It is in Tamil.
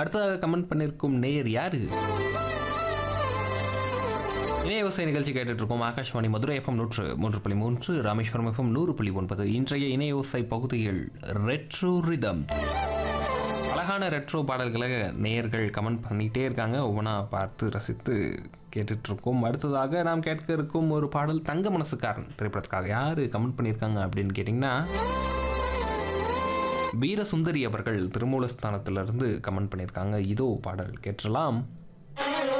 அடுத்ததாக கமெண்ட் பண்ணியிருக்கும் நேயர் யாரு இணைய விவசாய நிகழ்ச்சி கேட்டுட்டு இருக்கோம் ஆகாஷ்வாணி மதுரை எஃப்எம் நூற்று மூன்று புள்ளி மூன்று ராமேஸ்வரம் எஃப்எம் நூறு புள்ளி ஒன்பது இன்றைய இணைய விவசாய பகுதியில் ரெட்ரோ ரிதம் அழகான ரெட்ரோ பாடல்களை நேயர்கள் கமெண்ட் பண்ணிகிட்டே இருக்காங்க ஒவ்வொன்றா பார்த்து ரசித்து கேட்டுட்டு இருக்கோம் அடுத்ததாக நாம் கேட்க இருக்கும் ஒரு பாடல் தங்க மனசுக்காரன் திரைப்படத்துக்காக யார் கமெண்ட் பண்ணியிருக்காங்க அப்படின்னு கேட்டிங்கன்னா வீரசுந்தரி அவர்கள் திருமூலஸ்தானத்திலிருந்து கமெண்ட் பண்ணியிருக்காங்க இதோ பாடல் கேட்டலாம்